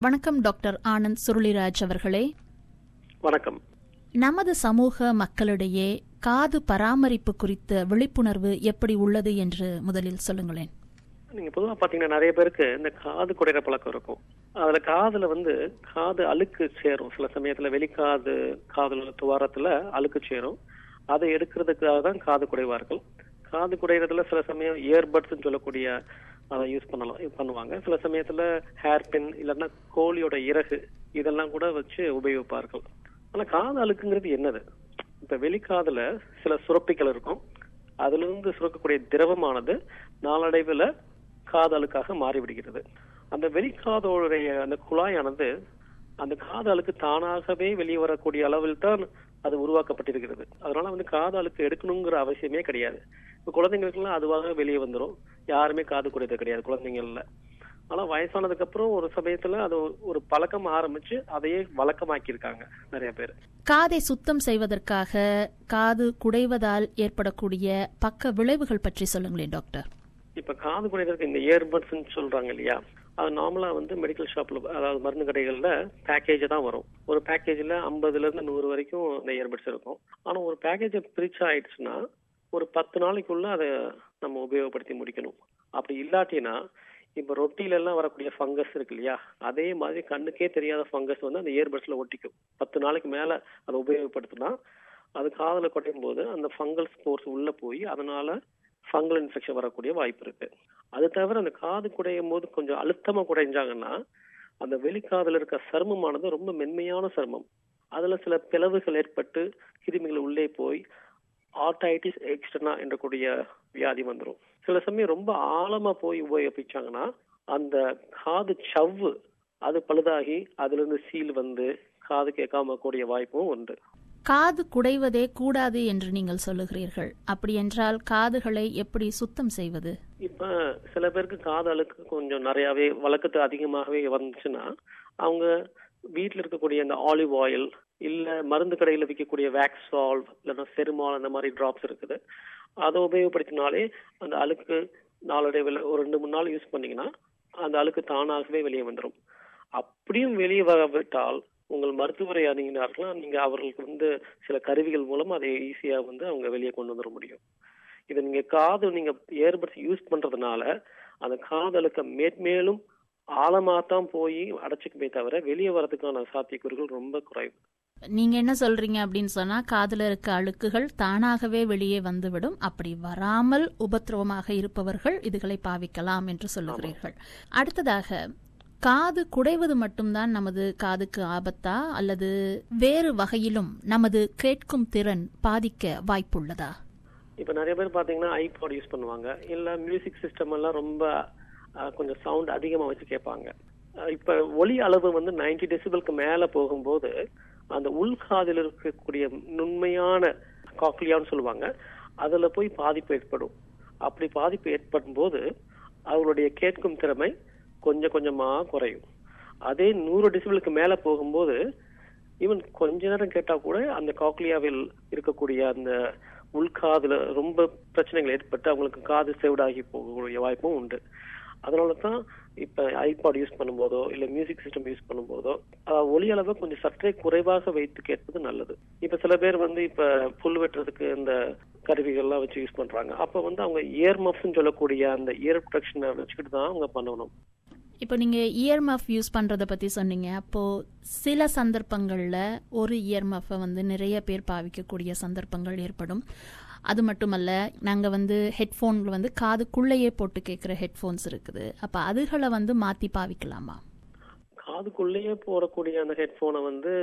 வணக்கம் டாக்டர் ஆனந்த் சுருளிராஜ் அவர்களே வணக்கம் நமது சமூக மக்களிடையே காது பராமரிப்பு குறித்த விழிப்புணர்வு எப்படி உள்ளது என்று முதலில் சொல்லுங்களேன் நீங்க பொதுவா பாத்தீங்கன்னா நிறைய பேருக்கு இந்த காது குடையிற பழக்கம் இருக்கும் அதுல காதுல வந்து காது அழுக்கு சேரும் சில சமயத்துல வெளிக்காது காதுல உள்ள துவாரத்துல அழுக்கு சேரும் அதை எடுக்கிறதுக்காக தான் காது குடைவார்கள் காது குடையிறதுல சில சமயம் இயர்பட்ஸ் சொல்லக்கூடிய அதை யூஸ் பண்ணலாம் இது பண்ணுவாங்க சில சமயத்துல ஹேர் பின் இல்லைன்னா கோழியோட இறகு இதெல்லாம் கூட வச்சு உபயோகிப்பார்கள் ஆனா காது அழுக்குங்கிறது என்னது இப்ப வெளிக்காதுல சில சுரப்பிகள் இருக்கும் அதுல இருந்து சுரக்கக்கூடிய திரவமானது நாளடைவுல காது அழுக்காக மாறிவிடுகிறது அந்த வெளிக்காதோடைய அந்த குழாயானது அந்த காது அழுக்கு தானாகவே வெளியே வரக்கூடிய அளவில் தான் அது உருவாக்கப்பட்டிருக்கிறது அதனால வந்து காது அழுக்கு எடுக்கணுங்கிற அவசியமே கிடையாது இப்ப குழந்தைங்களுக்குலாம் அதுவாக வெளியே வந்துடும் யாருமே காது குடையது கிடையாது குழந்தைங்கள்ல ஆனா வயசானதுக்கு அப்புறம் ஒரு சமயத்துல அது ஒரு- ஒரு பழக்கம் ஆரம்பிச்சு அதையே வழக்கமாக்கி இருக்காங்க நிறைய பேர் காதை சுத்தம் செய்வதற்காக காது குடைவதால் ஏற்படக்கூடிய பக்க விளைவுகள் பற்றி சொல்லுங்களேன் டாக்டர் இப்ப காது குடைறதுக்கு இந்த இயர்பட்ஸ் சொல்றாங்க இல்லையா அது நார்மலா வந்து மெடிக்கல் ஷாப்ல அதாவது மருந்து கடைகள்ல பேக்கேஜ் தான் வரும் ஒரு பேக்கேஜ்ல ஐம்பதுல இருந்து நூறு வரைக்கும் இந்த இயர்பட்ஸ் இருக்கும் ஆனா ஒரு பேக்கேஜ் பிரிச்சு ஆயிடுச்சுன்னா ஒரு பத்து நாளைக்குள்ள அதை நம்ம உபயோகப்படுத்தி முடிக்கணும் அப்படி இல்லாட்டினா இப்ப ரொட்டில எல்லாம் வரக்கூடிய ஃபங்கஸ் இருக்கு இல்லையா அதே மாதிரி கண்ணுக்கே தெரியாத ஃபங்கஸ் வந்து அந்த இயர்பட்ஸ்ல ஒட்டிக்கும் பத்து நாளைக்கு மேல அதை உபயோகப்படுத்தினா அது காதுல கொட்டையும் போது அந்த ஃபங்கல் ஸ்போர்ஸ் உள்ள போய் அதனால ஃபங்கல் இன்ஃபெக்ஷன் வரக்கூடிய வாய்ப்பு இருக்கு அது தவிர அந்த காது குடையும் போது கொஞ்சம் அழுத்தமா குடைஞ்சாங்கன்னா அந்த வெளிக்காதுல இருக்க சருமமானது ரொம்ப மென்மையான சருமம் அதுல சில பிளவுகள் ஏற்பட்டு கிருமிகள் உள்ளே போய் ஆர்டைட்டிஸ் எக்ஸ்டர்னா என்ற கூடிய வியாதி வந்துடும் சில சமயம் ரொம்ப ஆழமா போய் உபயோகிச்சாங்கன்னா அந்த காது சவ்வு அது பழுதாகி அதுல இருந்து சீல் வந்து காது கேட்காம கூடிய வாய்ப்பும் உண்டு காது குடைவதே கூடாது என்று நீங்கள் சொல்லுகிறீர்கள் அப்படி என்றால் காதுகளை எப்படி சுத்தம் செய்வது இப்ப சில பேருக்கு காது அழுக்கு கொஞ்சம் நிறையவே வழக்கத்து அதிகமாகவே வந்துச்சுன்னா அவங்க வீட்ல இருக்கக்கூடிய இந்த ஆலிவ் ஆயில் இல்ல மருந்து கடையில விற்கக்கூடிய வேக்ஸ் சால்வ் இல்லைன்னா செருமால் அந்த மாதிரி டிராப்ஸ் இருக்குது அதை உபயோகப்படுத்தினாலே அந்த அழுக்கு நாளடைவில் ஒரு ரெண்டு மூணு நாள் யூஸ் பண்ணீங்கன்னா அந்த அழுக்கு தானாகவே வெளியே வந்துடும் அப்படியும் வெளியே வரவிட்டால் உங்கள் மருத்துவரை அணுகினார்களா நீங்க அவர்களுக்கு வந்து சில கருவிகள் மூலம் அதை ஈஸியா வந்து அவங்க வெளியே கொண்டு வந்துட முடியும் இதை நீங்க காது நீங்க ஏர்பட்ஸ் யூஸ் பண்றதுனால அந்த காதலுக்கு மேற்மேலும் ஆழமா தான் போய் அடைச்சிக்குமே தவிர வெளியே வரதுக்கான சாத்தியக்கூறுகள் ரொம்ப குறைவு நீங்க என்ன சொல்றீங்க அப்படின்னு சொன்னா காதுல இருக்க அழுக்குகள் தானாகவே வெளியே வந்துவிடும் அப்படி வராமல் உபத்திரவமாக இருப்பவர்கள் இதுகளை பாவிக்கலாம் என்று சொல்லுகிறீர்கள் அடுத்ததாக காது குடைவது மட்டும்தான் நமது காதுக்கு ஆபத்தா அல்லது வேறு வகையிலும் நமது கேட்கும் திறன் பாதிக்க வாய்ப்புள்ளதா இப்ப நிறைய பேர் பாத்தீங்கன்னா ஐபாட் யூஸ் பண்ணுவாங்க இல்ல மியூசிக் சிஸ்டம் எல்லாம் ரொம்ப அஹ், கொஞ்சம் சவுண்ட் அதிகமா வச்சு கேட்பாங்க அஹ், இப்ப ஒலி அளவு வந்து 90 டெசிபலுக்கு மேல போகும்போது அந்த உள்காதில் இருக்கக்கூடிய நுண்மையான காக்லியான்னு சொல்லுவாங்க அதுல போய் பாதிப்பு ஏற்படும் அப்படி பாதிப்பு ஏற்படும் போது அவருடைய கேட்கும் திறமை கொஞ்சம் கொஞ்சமா குறையும் அதே நூறு டெசிபலுக்கு மேல போகும்போது ஈவன் கொஞ்ச நேரம் கேட்டா கூட அந்த காக்லியாவில் இருக்கக்கூடிய அந்த உள்காதுல ரொம்ப பிரச்சனைகள் ஏற்பட்டு அவங்களுக்கு காது செவிடாகி போகக்கூடிய வாய்ப்பும் உண்டு அதனால தான் இப்ப ஐபாட் யூஸ் பண்ணும்போதோ இல்ல மியூசிக் சிஸ்டம் யூஸ் பண்ணும்போதோ அஹ், ஒலி அளவை கொஞ்சம் சற்றே குறைவாக வைத்து கேட்பது நல்லது இப்ப சில பேர் வந்து இப்ப புல் வெட்டுறதுக்கு இந்த கருவிகள்லாம் வச்சு யூஸ் பண்றாங்க அப்ப வந்து அவங்க இயர் மஃப்னு சொல்லக்கூடிய அந்த இயர் ப்ரொடக்ஷனை வச்சுக்கிட்டு தான் அவங்க பண்ணணும் இப்போ நீங்க இயர் மஃப் யூஸ் பண்றத பத்தி சொன்னீங்க அப்போ சில சந்தர்ப்பங்கள்ல ஒரு இயர் மஃபை வந்து நிறைய பேர் பாவிக்கக்கூடிய சந்தர்ப்பங்கள் ஏற்படும் அது மட்டுமல்ல நாங்க வந்து ஹெட்ஃபோன்ல வந்து காதுக்குள்ளேயே போட்டு கேட்குற ஹெட்ஃபோன்ஸ் இருக்குது அப்ப அதுகளை வந்து மாத்தி பாவிக்கலாமா காதுக்குள்ளேயே போடக்கூடிய அந்த ஹெட்போனை வந்து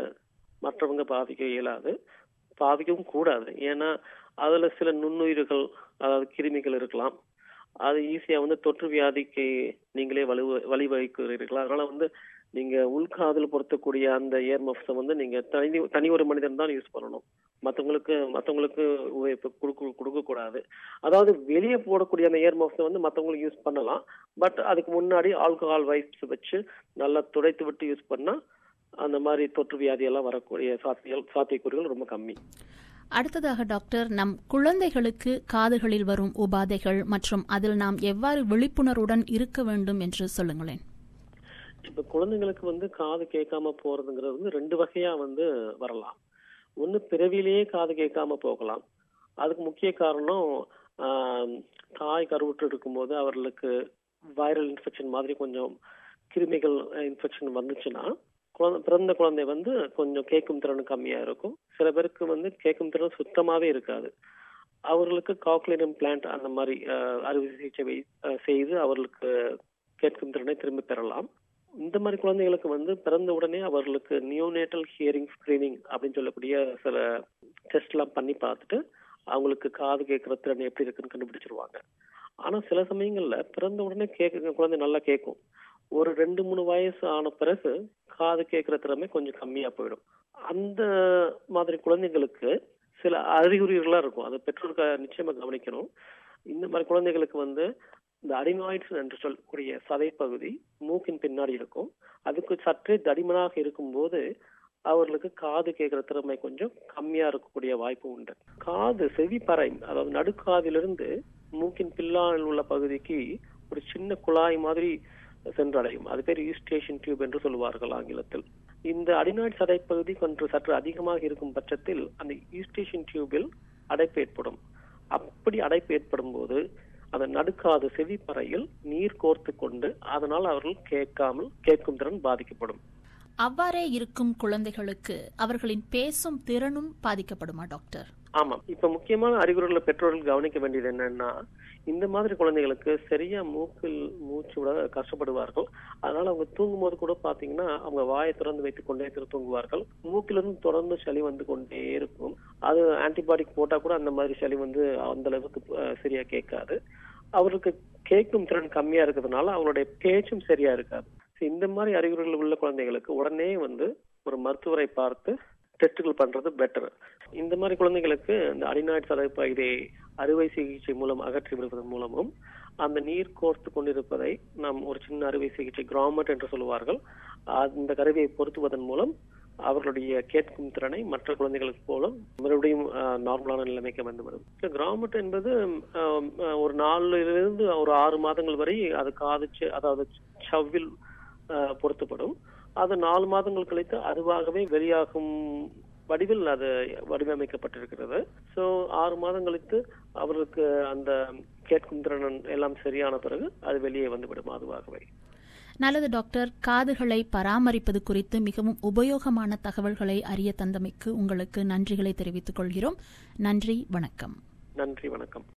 மற்றவங்க பாவிக்க இயலாது பாவிக்கவும் கூடாது ஏன்னா அதுல சில நுண்ணுயிர்கள் அதாவது கிருமிகள் இருக்கலாம் அது ஈஸியா வந்து தொற்று வியாதிக்கு நீங்களே வலு வழிவகுக்கிறீர்கள் அதனால வந்து நீங்க உள்காதில் பொருத்தக்கூடிய அந்த இயர் மஃப்ஸை வந்து நீங்க தனி தனி ஒரு மனிதன் தான் யூஸ் பண்ணணும் மத்தவங்களுக்கு மத்தவங்களுக்கு உபயோகிப்பு கொடுக்க கொடுக்க கூடாது அதாவது வெளியே போடக்கூடிய அந்த இயர் மஃப்ஸை வந்து மத்தவங்களுக்கு யூஸ் பண்ணலாம் பட் அதுக்கு முன்னாடி ஆல்கஹால் வைப்ஸ் வச்சு நல்லா துடைத்து விட்டு யூஸ் பண்ணா அந்த மாதிரி தொற்று வியாதி எல்லாம் வரக்கூடிய சாத்திய சாத்தியக்கூறுகள் ரொம்ப கம்மி அடுத்ததாக டாக்டர் நம் குழந்தைகளுக்கு காதுகளில் வரும் உபாதைகள் மற்றும் அதில் நாம் எவ்வாறு விழிப்புணர்வுடன் இருக்க வேண்டும் என்று சொல்லுங்களேன் இப்ப குழந்தைங்களுக்கு வந்து காது கேட்காம போறதுங்கிறது வந்து ரெண்டு வகையா வந்து வரலாம் ஒண்ணு பிறவிலேயே காது கேட்காம போகலாம் அதுக்கு முக்கிய காரணம் ஆஹ், தாய் கருவுற்று இருக்கும்போது அவர்களுக்கு வைரல் இன்ஃபெக்ஷன் மாதிரி கொஞ்சம் கிருமிகள் இன்ஃபெக்ஷன் வந்துச்சுன்னா குழந்தை பிறந்த குழந்தை வந்து கொஞ்சம் கேட்கும் திறன் கம்மியா இருக்கும் சில பேருக்கு வந்து கேட்கும் திறன் சுத்தமாவே இருக்காது அவர்களுக்கு காக்லினம் பிளான்ட் அந்த மாதிரி ஆஹ், அறுவை சிகிச்சை வை- ஆஹ், செய்து அவர்களுக்கு கேட்கும் திறனை திரும்ப பெறலாம் இந்த மாதிரி குழந்தைகளுக்கு வந்து பிறந்த உடனே அவர்களுக்கு நியோனேட்டல் ஹியரிங் ஸ்கிரீனிங் அப்படின்னு சொல்லக்கூடிய சில டெஸ்ட் எல்லாம் பண்ணி பார்த்துட்டு அவங்களுக்கு காது கேட்கிற திறன் எப்படி இருக்குன்னு கண்டுபிடிச்சிருவாங்க ஆனா சில சமயங்கள்ல பிறந்த உடனே கேட்க குழந்தை நல்லா கேட்கும் ஒரு ரெண்டு மூணு வயசு ஆன பிறகு காது கேட்கிற திறமை கொஞ்சம் கம்மியா போயிடும் அந்த மாதிரி குழந்தைகளுக்கு சில அறிகுறிகளா இருக்கும் அதை பெற்றோருக்கு நிச்சயமா கவனிக்கணும் இந்த மாதிரி குழந்தைகளுக்கு வந்து இந்த அடினாய்ட்ஸ் என்று சொல்லக்கூடிய சதைப்பகுதி மூக்கின் பின்னாடி இருக்கும் அதுக்கு சற்றே தடிமனாக இருக்கும்போது அவர்களுக்கு காது கேட்கிற திறமை கொஞ்சம் கம்மியா இருக்கக்கூடிய வாய்ப்பு உண்டு காது செவிப்பறை அதாவது நடுக்காதிலிருந்து மூக்கின் பில்லால் உள்ள பகுதிக்கு ஒரு சின்ன குழாய் மாதிரி சென்றடையும் அது பேர் ஈஸ்டேஷன் டியூப் என்று சொல்லுவார்கள் ஆங்கிலத்தில் இந்த அடிநாய்ட் சதைப்பகுதி கொஞ்சம் சற்று அதிகமாக இருக்கும் பட்சத்தில் அந்த ஈஸ்டேஷன் டியூபில் அடைப்பு ஏற்படும் அப்படி அடைப்பு ஏற்படும் போது அந்த நடுக்காது செவிப்பறையில் நீர் கோர்த்து கொண்டு அதனால் அவர்கள் கேட்காமல் கேட்கும் திறன் பாதிக்கப்படும் அவ்வாறே இருக்கும் குழந்தைகளுக்கு அவர்களின் பேசும் திறனும் பாதிக்கப்படுமா டாக்டர் ஆமாம் இப்ப முக்கியமான அறிகுறிகளை பெற்றோர்கள் கவனிக்க வேண்டியது என்னன்னா இந்த மாதிரி குழந்தைகளுக்கு சரியா மூக்கில் மூச்சு விட கஷ்டப்படுவார்கள் அதனால அவங்க தூங்கும் போது கூட பாத்தீங்கன்னா அவங்க வாயை திறந்து வைத்துக் கொண்டே திரு தூங்குவார்கள் மூக்கிலிருந்து தொடர்ந்து சளி வந்து கொண்டே இருக்கும் அது ஆன்டிபாடிக் போட்டா கூட அந்த மாதிரி சளி வந்து அந்த அளவுக்கு அஹ், சரியா கேட்காது அவருக்கு கேட்கும் திறன் கம்மியா இருக்கிறதுனால அவங்களுடைய பேச்சும் சரியா இருக்காது So, இந்த மாதிரி அறிகுறிகள் உள்ள குழந்தைகளுக்கு உடனே வந்து ஒரு மருத்துவரை பார்த்து டெஸ்டுகள் பண்றது பெட்டர் இந்த மாதிரி குழந்தைகளுக்கு இந்த அடிநாய்ட் சதைப்பகுதியை அறுவை சிகிச்சை மூலம் அகற்றி விடுவதன் மூலமும் அந்த நீர் கோர்த்து கொண்டிருப்பதை நாம் ஒரு சின்ன அறுவை சிகிச்சை கிராமட் என்று சொல்லுவார்கள் அந்த கருவியை பொருத்துவதன் மூலம் அவர்களுடைய கேட்கும் திறனை மற்ற குழந்தைகளுக்கு போல மறுபடியும் ஆஹ், நார்மலான நிலைமைக்கு வந்துவிடும் கிராமட் என்பது ஆஹ், ஆஹ், ஒரு நாலுலிருந்து ஒரு ஆறு மாதங்கள் வரை அது காதுச்சு அதாவது சவ்வில் ஆஹ், பொருத்தப்படும் அது நாலு மாதங்கள் கழித்து அதுவாகவே வெளியாகும் வடிவில் அது வடிவமைக்கப்பட்டிருக்கிறது சோ ஆறு மாதம் கழித்து அவருக்கு அந்த கேட்கும் திறன் எல்லாம் சரியான பிறகு அது வெளியே வந்துவிடும் அதுவாகவே நல்லது டாக்டர் காதுகளை பராமரிப்பது குறித்து மிகவும் உபயோகமான தகவல்களை அறிய தந்தமைக்கு உங்களுக்கு நன்றிகளை தெரிவித்துக் கொள்கிறோம் நன்றி வணக்கம் நன்றி வணக்கம்